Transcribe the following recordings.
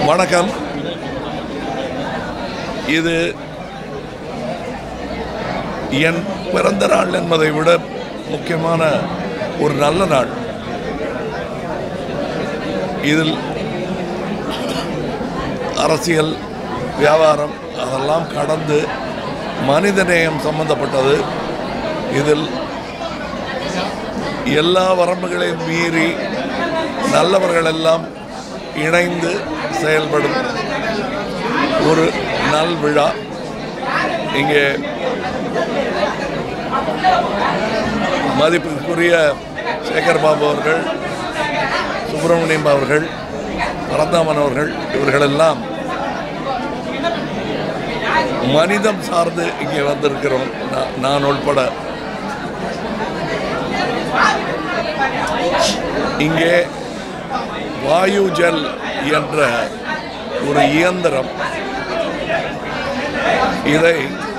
வணக்கம் இது என் பிறந்த நாள் என்பதை விட முக்கியமான ஒரு நல்ல நாள் இதில் அரசியல் வியாபாரம் அதெல்லாம் கடந்து மனிதநேயம் சம்பந்தப்பட்டது இதில் எல்லா வரம்புகளையும் மீறி நல்லவர்கள் எல்லாம் இணைந்து செயல்படும் ஒரு நல் விழா இங்கே மதிப்புக்குரிய சேகர் பாபு அவர்கள் சுப்பிரமணியம் அவர்கள் பரந்தாமன் அவர்கள் இவர்களெல்லாம் மனிதம் சார்ந்து இங்கே வந்திருக்கிறோம் நான் நான் உள்பட இங்கே வாயு ஜல் என்ற ஒரு இயந்திரம் இதை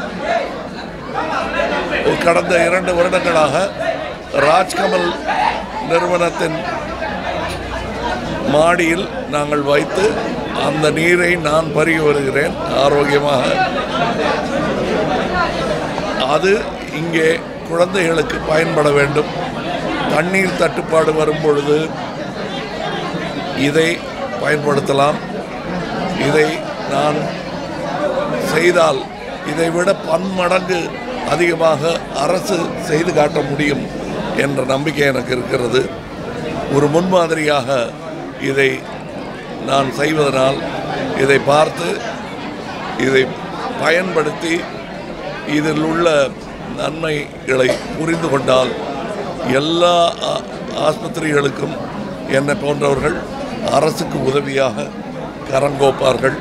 கடந்த இரண்டு வருடங்களாக ராஜ்கமல் நிறுவனத்தின் மாடியில் நாங்கள் வைத்து அந்த நீரை நான் பருகி வருகிறேன் ஆரோக்கியமாக அது இங்கே குழந்தைகளுக்கு பயன்பட வேண்டும் தண்ணீர் தட்டுப்பாடு வரும் பொழுது இதை பயன்படுத்தலாம் இதை நான் செய்தால் இதை விட பன்மடங்கு அதிகமாக அரசு செய்து காட்ட முடியும் என்ற நம்பிக்கை எனக்கு இருக்கிறது ஒரு முன்மாதிரியாக இதை நான் செய்வதனால் இதை பார்த்து இதை பயன்படுத்தி இதில் உள்ள நன்மைகளை புரிந்து கொண்டால் எல்லா ஆ- ஆஸ்பத்திரிகளுக்கும் என்னை போன்றவர்கள் அரசுக்கு உதவியாக கரங்கோப்பார்கள்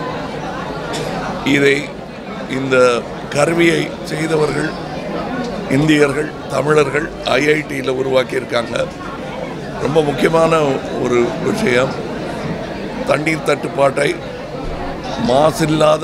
இதை இந்த கருவியை செய்தவர்கள் இந்தியர்கள் தமிழர்கள் ஐஐடியில் உருவாக்கியிருக்காங்க ரொம்ப முக்கியமான ஒரு விஷயம் தண்ணீர் தட்டுப்பாட்டை மாசில்லாத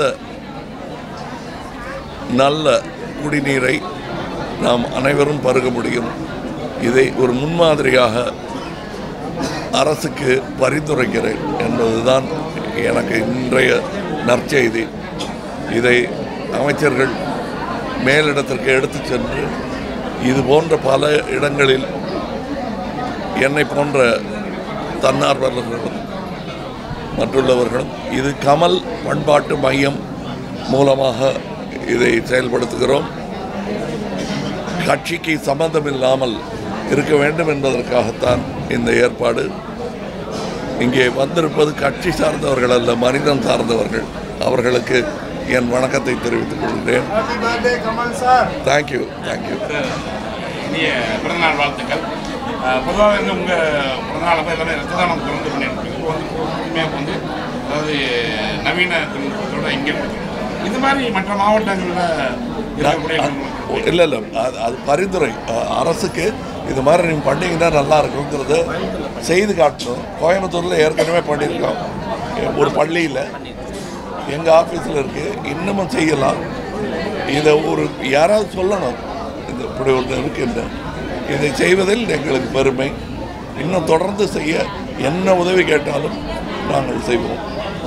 நல்ல குடிநீரை நாம் அனைவரும் பருக முடியும் இதை ஒரு முன்மாதிரியாக அரசுக்கு பரிந்துரைக்கிறேன் என்பதுதான் எனக்கு இன்றைய நற்செய்தி இதை அமைச்சர்கள் மேலிடத்திற்கு எடுத்துச் சென்று இது போன்ற பல இடங்களில் என்னை போன்ற தன்னார்வலர்களும் மற்றுள்ளவர்களும் இது கமல் பண்பாட்டு மையம் மூலமாக இதை செயல்படுத்துகிறோம் கட்சிக்கு சம்பந்தம் இல்லாமல் இருக்க வேண்டும் என்பதற்காகத்தான் இந்த ஏற்பாடு இங்கே வந்திருப்பது கட்சி சார்ந்தவர்கள் அல்ல மனிதன் சார்ந்தவர்கள் அவர்களுக்கு என் வணக்கத்தை தெரிவித்துக் கொள்கிறேன் Happy birthday, Kamal sir. Thank you thank you இனிய பிறந்தநாள் வாழ்த்துக்கள் அஹ், பொதுவாக வந்து உங்கள் பிறந்தநாள் அப்போ எல்லாமே ரத்த தானம் தொடர்ந்து பண்ணியிருக்கீங்க இப்போ வந்து உண்மையாக வந்து அதாவது நவீன தொழில்நுட்பத்தோட இங்கே கொடுத்துருக்கோம் இது மாதிரி மற்ற மாவட்டங்களில் இருக்கக்கூடிய இல்லை இல்லை அது அது பரிந்துரை அஹ், அரசுக்கு இது மாதிரி நீங்கள் பண்ணீங்கன்னா நல்லா இருக்குங்கிறது செய்து காட்டணும் கோயம்புத்தூரில் ஏற்கனவே பண்ணியிருக்கோம் ஒரு பள்ளியில் எங்கள் ஆஃபீஸில் இருக்குது இன்னமும் செய்யலாம் இதை ஒரு யாராவது சொல்லணும் இது இப்படி ஒன்று இருக்குன்னு இதை செய்வதில் எங்களுக்கு பெருமை இன்னும் தொடர்ந்து செய்ய என்ன உதவி கேட்டாலும் நாங்கள் செய்வோம்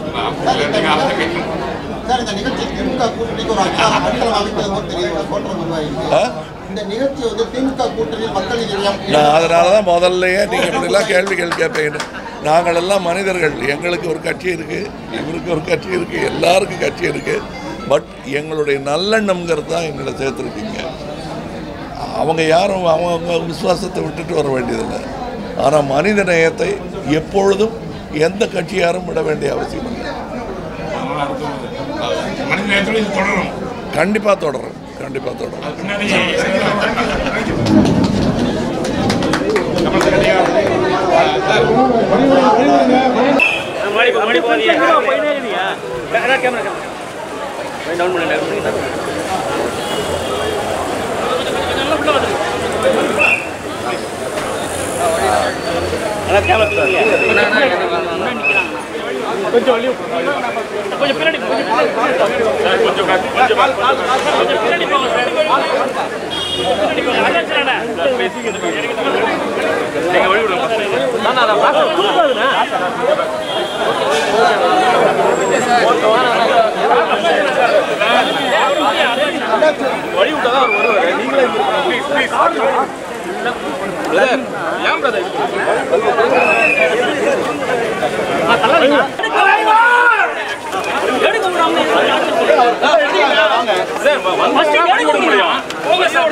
சார் இந்த நிகழ்ச்சி திமுக கூட்டணிக்கு ஒரு அடித்தளம் அடித்தளம் அமைக்கிறது போல் தெரிய தோற்றம் உருவாயிருக்கு ஆ? இந்த நிகழ்ச்சி வந்து திமுக கூட்டணியில் மக்கள் இதயம் நான் அதனால தான் முதல்லயே நீங்கள் இப்படிலாம் கேள்விகள் கேட்பீங்க நாங்கள் எல்லாம் மனிதர்கள் எங்களுக்கு ஒரு கட்சி இருக்குது இவருக்கு ஒரு கட்சி இருக்குது எல்லாருக்கும் கட்சி இருக்குது பட் எங்களுடைய நல்லெண்ணம்ங்கிறது தான் எங்களை சேர்த்துருக்கீங்க அவங்க யாரும் அவங்க விசுவாசத்தை விட்டுட்டு வர வேண்டியதில்லை ஆனால் மனித நேயத்தை எப்பொழுதும் எந்த கட்சியாரும் விட வேண்டிய அவசியம் இல்லை மனித நேரத்தில் இது தொடரும் கண்டிப்பாக தொடரும் கண்டிப்பாக தொடரும் அது பின்னாடி கமல் சார் ஐயா, அஹ், சார் ಮಾಡಿ ಮಾಡಿ ಹೋಗಿ ಕ್ಯಾಮ್ರಾ ಕ್ಯಾಮ್ರಾ ಡೌನ್ ಮಾಡಿ அண்ணா கேமரா கொஞ்சம் வழி கொஞ்சம் பின்னாடி கொஞ்சம் பின்னாடி கொஞ்சம் கொஞ்சம் பின்னாடி போங்க சார் பின்னாடி போங்க அதான் சார் அண்ணா பேசிக்கிட்டு நீங்க வழி விடுங்க நான் நான் பார்க்க வழி விட்டா தான் அவர் வருவாரு நீங்களே ப்ளீஸ் ப்ளீஸ் பிரதர் ஏன் பிரதர் போங்க சார்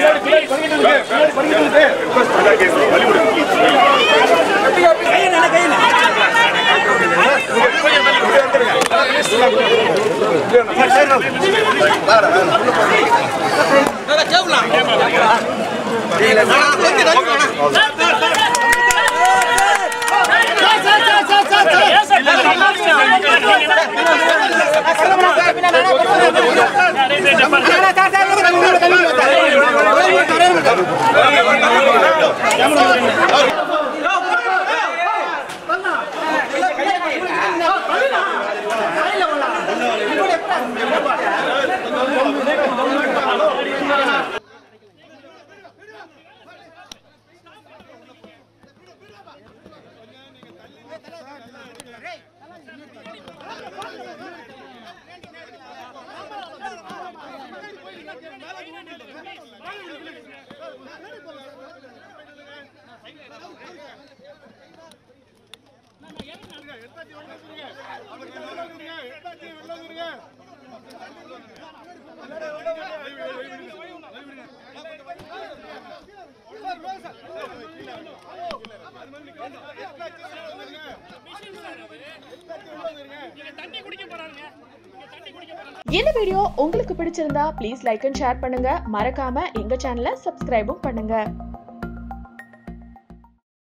இந்த வீடியோ உங்களுக்கு பிடிச்சிருந்தா ப்ளீஸ் லைக் அண்ட் ஷேர் பண்ணுங்க மறக்காம எங்க சேனலை சப்ஸ்கிரைபும் பண்ணுங்க